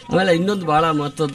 ಆಮೇಲೆ ಇನ್ನೊಂದು ಬಹಳ ಮಹತ್ವದ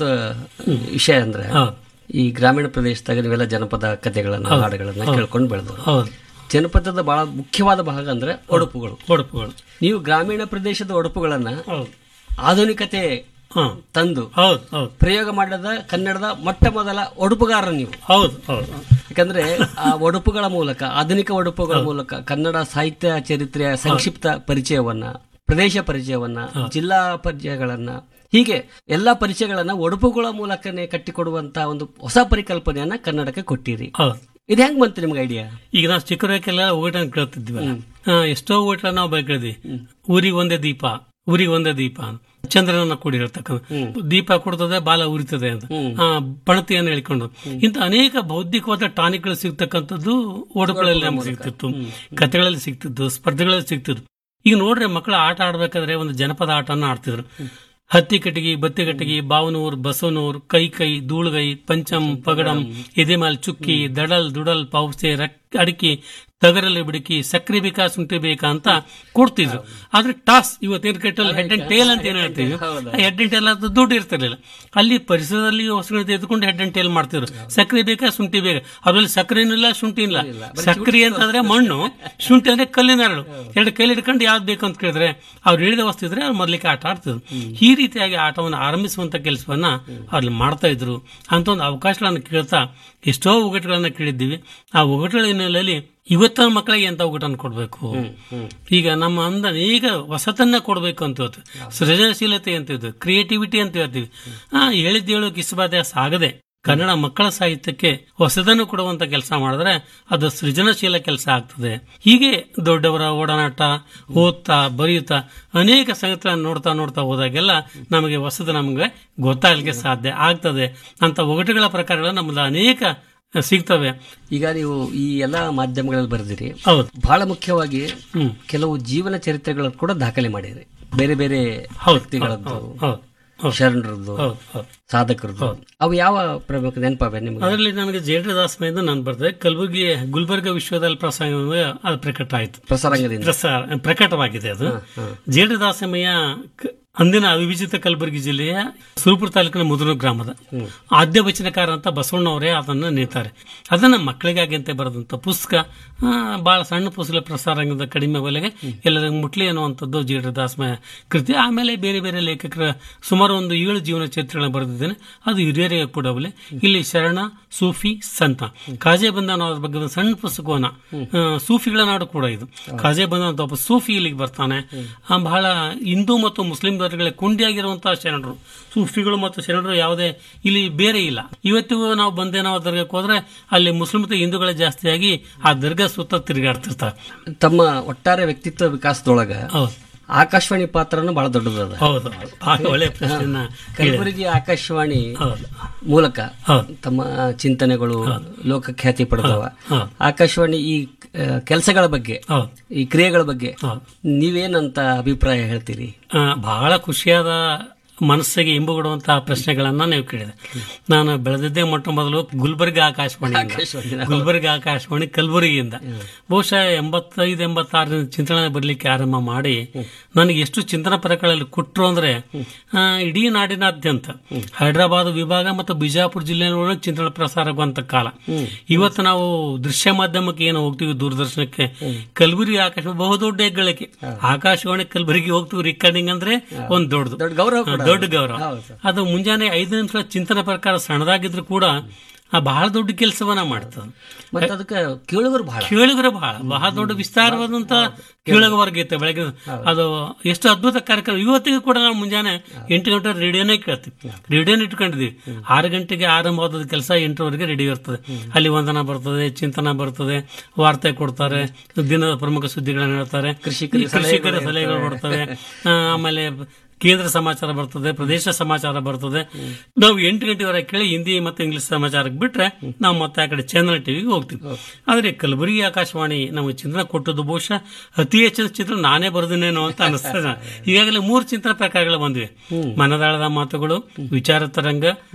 ವಿಷಯ ಅಂದ್ರೆ ಹೌದು ಈ ಗ್ರಾಮೀಣ ಪ್ರದೇಶದಾಗ ನೀವೆಲ್ಲ ಜನಪದ ಕಥೆಗಳನ್ನ ಹಾಡುಗಳನ್ನ ಕೇಳ್ಕೊಂಡು ಬೆಳೆದವರು ಹೌದು ಜನಪದದ ಬಹಳ ಮುಖ್ಯವಾದ ಭಾಗ ಅಂದ್ರೆ ಒಡಪುಗಳು ಒಡಪುಗಳು ನೀವು ಗ್ರಾಮೀಣ ಪ್ರದೇಶದ ಒಡಪುಗಳನ್ನ ಹೌದು ಆಧುನಿಕತೆ ಹಾ ತಂದು ಹೌದು ಹೌದು ಪ್ರಯೋಗ ಮಾಡಿದ ಕನ್ನಡದ ಮೊಟ್ಟ ಮೊದಲ ಒಡುಪುಗಾರ ನೀವು ಹೌದು ಹೌದು ಯಾಕಂದ್ರೆ ಆ ಒಡುಪುಗಳ ಮೂಲಕ ಆಧುನಿಕ ಒಡುಪುಗಳ ಮೂಲಕ ಕನ್ನಡ ಸಾಹಿತ್ಯ ಚರಿತ್ರೆಯ ಸಂಕ್ಷಿಪ್ತ ಪರಿಚಯವನ್ನ ಪ್ರದೇಶ ಪರಿಚಯವನ್ನ ಜಿಲ್ಲಾ ಪರಿಚಯಗಳನ್ನ ಹೀಗೆ ಎಲ್ಲಾ ಪರಿಚಯಗಳನ್ನ ಒಡುಪುಗಳ ಮೂಲಕನೇ ಕಟ್ಟಿಕೊಡುವಂತ ಒಂದು ಹೊಸ ಪರಿಕಲ್ಪನೆಯನ್ನ ಕನ್ನಡಕ್ಕೆ ಕೊಟ್ಟಿರಿ ಹೌದು ಇದು ಹೆಂಗ್ ಬಂತು ನಿಮ್ಗೆ ಐಡಿಯಾ ಈಗ ನಾವು ಚಿಕ್ಕವರಿಗೆಲ್ಲ ಊಟ ಕೇಳ್ತಿದ್ವಲ್ಲ ಆ, ಎಷ್ಟೋ ಊಟ ನಾವು ಬೈಕಿದ್ವಿ ಊರಿಗೆ ಒಂದೇ ದೀಪ ಊರಿಗೆ ಒಂದೇ ದೀಪ ಅಂತ. ಚಂದ್ರನನ್ನ ಕೂಡಿ ಹೇಳ್ತಕ್ಕಂಥ ದೀಪ ಕೊಡ್ತದೆ ಬಾಲ ಉರಿತದೆ ಅಂತ ಆ, ಪಣತಿಯನ್ನು ಹೇಳ್ಕೊಂಡು ಇಂಥ ಅನೇಕ ಬೌದ್ಧಿಕವಾದ ಟಾನಿಕ್ಗಳು ಸಿಗ್ತಕ್ಕಂಥದ್ದು ಓಡುಗಳಲ್ಲಿ ನಮ್ಗೆ ಸಿಗ್ತಿತ್ತು ಕಥೆಗಳಲ್ಲಿ ಸಿಗ್ತಿತ್ತು ಸ್ಪರ್ಧೆಗಳಲ್ಲಿ ಸಿಗ್ತಿತ್ತು ಈಗ ನೋಡ್ರಿ ಮಕ್ಕಳು ಆಟ ಆಡ್ಬೇಕಾದ್ರೆ ಒಂದು ಜನಪದ ಆಟನ ಆಡ್ತಿದ್ರು ಹತ್ತಿ ಕಟ್ಟಿಗೆ ಬತ್ತಿ ಕಟ್ಟಿಗೆ ಬಾವನೂರ್ ಬಸವನೂರ್ ಕೈ ಕೈ ಧೂಳ್ಗೈ ಪಂಚಂ ಪಗಡಂ ಎದೆಮಾಲ್ ಚುಕ್ಕಿ ದಡಲ್ ದುಡಲ್ ಪೌಸೆ ರಕ್ ಅಡಿಕೆ ತಗರಲ್ಲಿ ಬಿಡುಕಿ ಸಕ್ರೆ ಬೇಕಾ ಶುಂಠಿ ಬೇಕಾ ಅಂತ ಕೊಡ್ತಿದ್ರು ಆದ್ರೆ ಟಾಸ್ ಇವತ್ತೇನು ಕಟ್ಟಲ್ಲಿ ಹೆಡ್ ಅಂಡ್ ಟೇಲ್ ಅಂತ ಏನ್ ಹೇಳ್ತೀವಿ ಹೆಡ್ ಅಂಡ್ ಟೇಲ್ ಅದು ದುಡ್ಡು ಇರ್ತಿರ್ಲಿಲ್ಲ ಅಲ್ಲಿ ಪರಿಸರದಲ್ಲಿ ಹೊಸಗಳು ತೆಗೆದುಕೊಂಡು ಹೆಡ್ ಅಂಡ್ ಟೇಲ್ ಮಾಡ್ತಿದ್ರು ಸಕ್ರೆ ಬೇಕಾ ಶುಂಠಿ ಬೇಕಾ ಅದ್ರಲ್ಲಿ ಸಕ್ಕರೆನೂ ಇಲ್ಲ ಶುಂಠಿ ಇಲ್ಲ ಸಕ್ರೆ ಅಂತಂದ್ರೆ ಮಣ್ಣು ಶುಂಠಿ ಅಂದ್ರೆ ಕಲ್ಲಿನ ಎರಡು ಎರಡು ಕೈಲಿ ಹಿಡ್ಕೊಂಡು ಯಾವ್ದು ಬೇಕು ಅಂತ ಕೇಳಿದ್ರೆ ಅವ್ರು ಹೇಳಿದ ವಸ್ತು ಇದ್ರೆ ಅವ್ರು ಮೊದಲಿಗೆ ಆಟ ಆಡ್ತಿದ್ರು ಈ ರೀತಿಯಾಗಿ ಆಟವನ್ನು ಆರಂಭಿಸುವಂತ ಕೆಲಸವನ್ನ ಅಲ್ಲಿ ಮಾಡ್ತಾ ಇದ್ರು ಅಂತ ಒಂದು ಅವಕಾಶಗಳನ್ನು ಕೇಳ್ತಾ ಎಷ್ಟೋ ಒಗಟುಗಳನ್ನ ಕೇಳಿದ್ದೀವಿ ಆ ಒಗಟುಗಳ ಹಿನ್ನೆಲೆಯಲ್ಲಿ ಇವತ್ತಿನ ಮಕ್ಕಳಿಗೆ ಎಂತ ಒಗಟನ್ನು ಕೊಡಬೇಕು ಈಗ ನಮ್ಮ ಅಂದ ಈಗ ಹೊಸತನ್ನ ಕೊಡಬೇಕು ಅಂತ ಹೇಳ್ತೀವಿ ಸೃಜನಶೀಲತೆ ಅಂತ ಹೇಳ್ತೀವಿ ಕ್ರಿಯೇಟಿವಿಟಿ ಅಂತ ಹೇಳ್ತೀವಿ ಆ ಹೇಳಿದ್ದು ಹೇಳೋಕೆ ಇಷ್ಟವಾದ ಸಾಗದೆ ಕನ್ನಡ ಮಕ್ಕಳ ಸಾಹಿತ್ಯಕ್ಕೆ ಹೊಸದನ್ನು ಕೊಡುವಂತ ಕೆಲಸ ಮಾಡಿದ್ರೆ ಅದು ಸೃಜನಶೀಲ ಕೆಲಸ ಆಗ್ತದೆ ಹೀಗೆ ದೊಡ್ಡವರ ಒಡನಾಟ ಓದ್ತಾ ಬರೆಯುತ್ತಾ ಅನೇಕ ಸಂಗತಿಗಳನ್ನು ನೋಡ್ತಾ ನೋಡ್ತಾ ಹೋದಾಗೆಲ್ಲ ನಮಗೆ ಹೊಸದು ನಮಗೆ ಗೊತ್ತಾಗಲಿಕ್ಕೆ ಸಾಧ್ಯ ಆಗ್ತದೆ ಅಂತ ಒಗಟುಗಳ ಪ್ರಕಾರಗಳು ನಮ್ಮದು ಅನೇಕ ಸಿಗ್ತವೆ ಈಗ ನೀವು ಈ ಎಲ್ಲಾ ಮಾಧ್ಯಮಗಳಲ್ಲಿ ಬರೆದಿರಿ ಹೌದು ಬಹಳ ಮುಖ್ಯವಾಗಿ ಹ್ಮ್ ಕೆಲವು ಜೀವನ ಚರಿತ್ರೆಗಳನ್ನು ಕೂಡ ದಾಖಲೆ ಮಾಡಿರಿ ಬೇರೆ ಬೇರೆ ಹೌದು ವ್ಯಕ್ತಿಗಳದ್ದು ಹೌದು ಹೌದು ಶರಣರದ್ದು ಹೌದು ಹೌದು ಸಾಧಕರದ್ದು ಅವು ಯಾವ ಪ್ರಮುಖ ನೆನಪವೆ ನಿಮ್ಗೆ ಅದರಲ್ಲಿ ನನಗೆ ಜೇಡದಾಸ್ ಮೇಂದು ನಾನು ಬರ್ತದೆ ಕಲಬುರಗಿ ಗುಲ್ಬರ್ಗ ವಿಶ್ವದಲ್ಲಿ ಪ್ರಸಂಗ ಅದು ಪ್ರಕಟ ಆಯಿತು ಪ್ರಸಾರಂಗದಿಂದ ಪ್ರಸಾರ ಪ್ರಕಟವಾಗಿದೆ ಅದು ಜೇಡದಾಸಮಯ್ಯ ಕ- ಅಂದಿನ ಅವಿಭಜಿತ ಕಲಬುರಗಿ ಜಿಲ್ಲೆಯ ಸುರಪುರ ತಾಲೂಕಿನ ಮುದುರು ಗ್ರಾಮದ ಆದ್ಯ ವಚನಕಾರ ಅಂತ ಬಸವಣ್ಣವರೇ ಅದನ್ನು ನೇತಾರೆ ಅದನ್ನ ಮಕ್ಕಳಿಗಾಗಿ ಅಂತ ಬರೆದಂತ ಪುಸ್ತಕ ಆ, ಬಹಳ ಸಣ್ಣ ಪುಸ್ತಕ ಪ್ರಸಾರಾಂಗದ ಕಡಿಮೆ ಬೆಲೆಗೆ ಎಲ್ಲರಿಗೂ ಮುಟ್ಲಿ ಅನ್ನುವಂಥದ್ದು ಜೇಡದಾಸಮಯ್ಯ ಕೃತಿ ಆಮೇಲೆ ಬೇರೆ ಬೇರೆ ಲೇಖಕರ ಸುಮಾರು ಒಂದು ಏಳು ಜೀವನ ಚರಿತ್ರೆಗಳನ್ನ ಬರೆದಿದ್ದೇನೆ ಅದು ಹಿರಿಯರಿಗೆ ಕೂಡ ಅವಲೆ ಇಲ್ಲಿ ಶರಣ ಸೂಫಿ ಸಂತ ಕಾಜೆ ಬಂಧನ ಅವ್ರ ಬಗ್ಗೆ ಒಂದು ಸಣ್ಣ ಪುಸ್ತಕವನ್ನ ಆ, ಸೂಫಿಗಳ ನಾಡು ಕೂಡ ಇದು ಕಾಜೆ ಬಂಧನ ಅಂತ ಒಬ್ಬ ಸೂಫಿ ಇಲ್ಲಿಗೆ ಬರ್ತಾನೆ ಆ, ಬಹಳ ಹಿಂದೂ ಮತ್ತು ಮುಸ್ಲಿಂ ಧರ್ಮಗಳ ಕೊಂಡಿಯಾಗಿರುವಂತಹ ಶರಣರು ಸೂಫಿಗಳು ಮತ್ತು ಶರಣರು ಯಾವುದೇ ಇಲ್ಲಿ ಬೇರೆ ಇಲ್ಲ ಇವತ್ತಿಗೂ ನಾವು ಬಂದೆ ನಾವು ದರ್ಗಕ್ಕೆ ಹೋದ್ರೆ ಅಲ್ಲಿ ಮುಸ್ಲಿಂ ಮತ್ತು ಹಿಂದೂಗಳೇ ಜಾಸ್ತಿಯಾಗಿ ಆ ದರ್ಗಾ ಸುತ್ತ ತಿರುಗಾಡ್ತಿರ್ತಾರೆ ತಮ್ಮ ಒಟ್ಟಾರೆ ವ್ಯಕ್ತಿತ್ವ ವಿಕಾಸದೊಳಗ ಹೌದು ಆಕಾಶವಾಣಿ ಪಾತ್ರನು ಬಹಳ ದೊಡ್ಡದದ ಹೌದು ಬಹಳ ಒಳ್ಳೆ ಪ್ರಶ್ನೆಯನ್ನ ಕೇಳಿದೆ. ಕಲಬುರಗಿ ಆಕಾಶವಾಣಿ ಹೌದು ಮೂಲಕ ಹೌದು ತಮ್ಮ ಚಿಂತನೆಗಳು ಲೋಕಖ್ಯಾತಿ ಪಡೆದವ ಹೌದು ಆಕಾಶವಾಣಿ ಈ ಕೆಲಸಗಳ ಬಗ್ಗೆ ಹೌದು ಈ ಕ್ರಿಯೆಗಳ ಬಗ್ಗೆ ಹೌದು ನೀವೇನಂತ ಅಭಿಪ್ರಾಯ ಹೇಳ್ತೀರಿ ಆ, ಬಹಳ ಖುಷಿಯಾದ ಮನಸ್ಸಿಗೆ ಇಂಬುಗೊಡುವಂತಹ ಪ್ರಶ್ನೆಗಳನ್ನ ನೀವು ಕೇಳಿದೆ ನಾನು ಬೆಳೆದಿದ್ದೇ ಮೊಟ್ಟ ಮೊದಲು ಗುಲ್ಬರ್ಗ ಆಕಾಶವಾಣಿ ಗುಲ್ಬರ್ಗ ಆಕಾಶವಾಣಿ ಕಲಬುರಗಿಯಿಂದ ಬಹುಶಃ ಎಂಬತ್ತೈದು ಎಂಬತ್ತಾರರಿಂದ ಚಿಂತನೆ ಬರಲಿಕ್ಕೆ ಆರಂಭ ಮಾಡಿ ನನಗೆ ಎಷ್ಟು ಚಿಂತನ ಪರಗಳಲ್ಲಿ ಕೊಟ್ಟರು ಅಂದ್ರೆ ಆ, ಇಡೀ ನಾಡಿನಾದ್ಯಂತ ಹೈದರಾಬಾದ್ ವಿಭಾಗ ಮತ್ತು ಬಿಜಾಪುರ ಜಿಲ್ಲೆಯ ಚಿಂತನ ಪ್ರಸಾರ ಆಗುವಂತ ಕಾಲ ಇವತ್ತು ನಾವು ದೃಶ್ಯ ಮಾಧ್ಯಮಕ್ಕೆ ಏನು ಹೋಗ್ತೀವಿ ದೂರದರ್ಶನಕ್ಕೆ ಕಲಬುರಗಿ ಆಕಾಶವಾಣಿ ಬಹುದೊಡ್ಡ ಹೆಗ್ಗಳಿಕೆ ಆಕಾಶವಾಣಿ ಕಲಬುರಗಿ ಹೋಗ್ತೀವಿ ರಿಕಾರ್ಡಿಂಗ್ ಅಂದ್ರೆ ಒಂದ್ ದೊಡ್ಡದು ದೊಡ್ಡ ಗೌರವ ಕೂಡ ದೊಡ್ಡ ಗೌರವ ಅದು ಮುಂಜಾನೆ ಐದು ನಿಮಿಷ ಚಿಂತನೆ ಪ್ರಕಾರ ಸಣ್ಣದಾಗಿದ್ರು ಕೂಡ ಆ ಬಹಳ ದೊಡ್ಡ ಕೆಲಸವನ್ನ ಮಾಡ್ತದೆ ಮತ್ತೆ ಅದಕ್ಕೆ ಕೇಳುಗರು ಬಹಳ ಕೇಳುಗರು ಬಹಳ ಬಹಳ ದೊಡ್ಡ ವಿಸ್ತಾರವಾದಂತ ಕೇಳುಗ ವರ್ಗ ಇತ್ತು ಬೆಳಗ್ಗೆ ಅದು ಎಷ್ಟು ಅದ್ಭುತ ಕಾರ್ಯಕ್ರಮ ಇವತ್ತಿಗೂ ಕೂಡ ನಾವು ಮುಂಜಾನೆ ಎಂಟು ಗಂಟೆ ರೇಡಿಯೋನೇ ಕೇಳ್ತೀವಿ ರೇಡಿಯೋನ ಇಟ್ಕೊಂಡಿದೀವಿ ಆರು ಗಂಟೆಗೆ ಆರಂಭವಾದ ಕೆಲಸ ಎಂಟರವರೆಗೆ ರೇಡಿಯೋ ಇರ್ತದೆ ಅಲ್ಲಿ ವಂದನ ಬರ್ತದೆ ಚಿಂತನ ಬರ್ತದೆ ವಾರ್ತೆ ಕೊಡ್ತಾರೆ ದಿನದ ಪ್ರಮುಖ ಸುದ್ದಿಗಳನ್ನ ಹೇಳ್ತಾರೆ ಕೃಷಿಕರಿಗೆ ಕೃಷಿಕರ ಸಲಹೆಗಳು ಬರ್ತವೆ ಆ, ಆಮೇಲೆ ಕೇಂದ್ರ ಸಮಾಚಾರ ಬರ್ತದೆ ಪ್ರದೇಶ ಸಮಾಚಾರ ಬರ್ತದೆ ನಾವು ಎಂಟು ಗಂಟೆವರೆಗೆ ಕೇಳಿ ಹಿಂದಿ ಮತ್ತು ಇಂಗ್ಲಿಷ್ ಸಮಾಚಾರಕ್ಕೆ ಬಿಟ್ರೆ ನಾವು ಮತ್ತೆ ಆ ಕಡೆ ಚಾನಲ್ ಟಿವಿಗೆ ಹೋಗ್ತೀವಿ ಆದ್ರೆ ಕಲಬುರಗಿ ಆಕಾಶವಾಣಿ ನಮಗೆ ಚಿಂತನೆ ಕೊಟ್ಟದ್ದು ಬಹುಶಃ ಅತಿ ಹೆಚ್ಚಿನ ಚಿತ್ರ ನಾನೇ ಬರೆದನೇನೋ ಅಂತ ಅನಿಸ್ತದೆ ಈಗಾಗಲೇ ಮೂರು ಚಿಂತನ ಪ್ರಕಾರಗಳು ಬಂದಿವೆ ಮನದಾಳದ ಮಾತುಗಳು ವಿಚಾರ ತರಂಗ